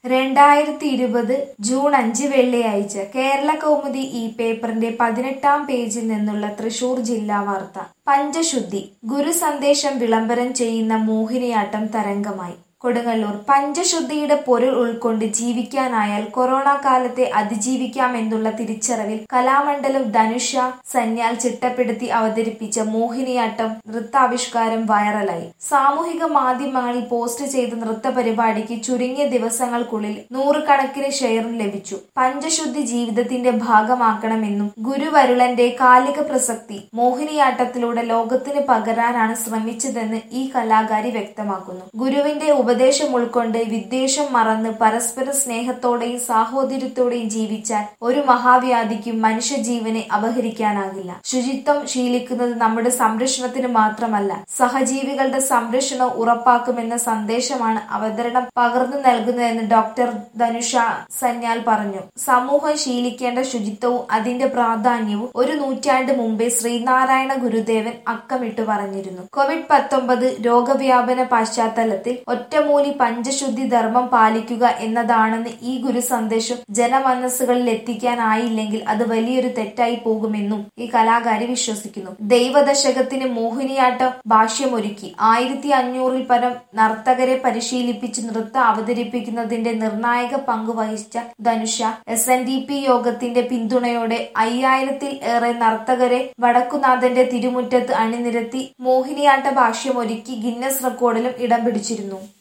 രണ്ടായിരത്തി ഇരുപത് ജൂൺ അഞ്ച് വെള്ളിയാഴ്ച കേരള കൗമുദി ഈ പേപ്പറിന്റെ പതിനെട്ടാം പേജിൽ നിന്നുള്ള തൃശൂർ ജില്ലാ വാർത്ത പഞ്ചശുദ്ധി ഗുരു സന്ദേശം വിളംബരം ചെയ്യുന്ന മോഹിനിയാട്ടം തരംഗമായി കൊടുങ്ങല്ലൂർ പഞ്ചശുദ്ധിയുടെ പൊരുൾ ഉൾക്കൊണ്ട് ജീവിക്കാനായാൽ കൊറോണ കാലത്തെ അതിജീവിക്കാമെന്നുള്ള തിരിച്ചറിവിൽ കലാമണ്ഡലം ധനുഷ സന്യാൽ ചിട്ടപ്പെടുത്തി അവതരിപ്പിച്ച മോഹിനിയാട്ടം നൃത്താവിഷ്കാരം വൈറലായി സാമൂഹിക മാധ്യമങ്ങളിൽ പോസ്റ്റ് ചെയ്ത നൃത്ത പരിപാടിക്ക് ചുരുങ്ങിയ ദിവസങ്ങൾക്കുള്ളിൽ നൂറുകണക്കിന് ഷെയറും ലഭിച്ചു പഞ്ചശുദ്ധി ജീവിതത്തിന്റെ ഭാഗമാക്കണമെന്നും ഗുരുവരുളന്റെ കാലിക പ്രസക്തി മോഹിനിയാട്ടത്തിലൂടെ ലോകത്തിന് പകരാനാണ് ശ്രമിച്ചതെന്ന് ഈ കലാകാരി വ്യക്തമാക്കുന്നു ഗുരുവിന്റെ ഉപദേശം ഉൾക്കൊണ്ട് വിദ്വേഷം മറന്ന് പരസ്പര സ്നേഹത്തോടെയും സാഹോദര്യത്തോടെയും ജീവിച്ചാൽ ഒരു മഹാവ്യാധിക്കും മനുഷ്യജീവനെ അപഹരിക്കാനാകില്ല ശുചിത്വം ശീലിക്കുന്നത് നമ്മുടെ സംരക്ഷണത്തിന് മാത്രമല്ല സഹജീവികളുടെ സംരക്ഷണം ഉറപ്പാക്കുമെന്ന സന്ദേശമാണ് അവതരണം പകർന്നു നൽകുന്നതെന്ന് ഡോക്ടർ ധനുഷ സന്യാൽ പറഞ്ഞു സമൂഹം ശീലിക്കേണ്ട ശുചിത്വവും അതിന്റെ പ്രാധാന്യവും ഒരു നൂറ്റാണ്ട് മുമ്പേ ശ്രീനാരായണ ഗുരുദേവൻ അക്കമിട്ടു പറഞ്ഞിരുന്നു കോവിഡ് പത്തൊമ്പത് രോഗവ്യാപന പശ്ചാത്തലത്തിൽ ഒറ്റമൂലി പഞ്ചശുദ്ധി ധർമ്മം പാലിക്കുക എന്നതാണെന്ന് ഈ ഗുരു സന്ദേശം ജനമനസ്സുകളിൽ എത്തിക്കാനായില്ലെങ്കിൽ അത് വലിയൊരു തെറ്റായി പോകുമെന്നും ഈ കലാകാരി വിശ്വസിക്കുന്നു ദൈവദശകത്തിന് മോഹിനിയാട്ടം ഭാഷ്യമൊരുക്കി ആയിരത്തി അഞ്ഞൂറിൽ പരം നർത്തകരെ പരിശീലിപ്പിച്ച് നൃത്തം അവതരിപ്പിക്കുന്നതിന്റെ നിർണായക പങ്ക് വഹിച്ച Dhanusha S N D P യോഗത്തിന്റെ പിന്തുണയോടെ അയ്യായിരത്തിൽ ഏറെ നർത്തകരെ വടക്കുനാഥന്റെ തിരുമുറ്റത്ത് അണിനിരത്തി മോഹിനിയാട്ട ഭാഷ്യമൊരുക്കി ഗിന്നസ് റെക്കോർഡിലും ഇടം പിടിച്ചിരുന്നു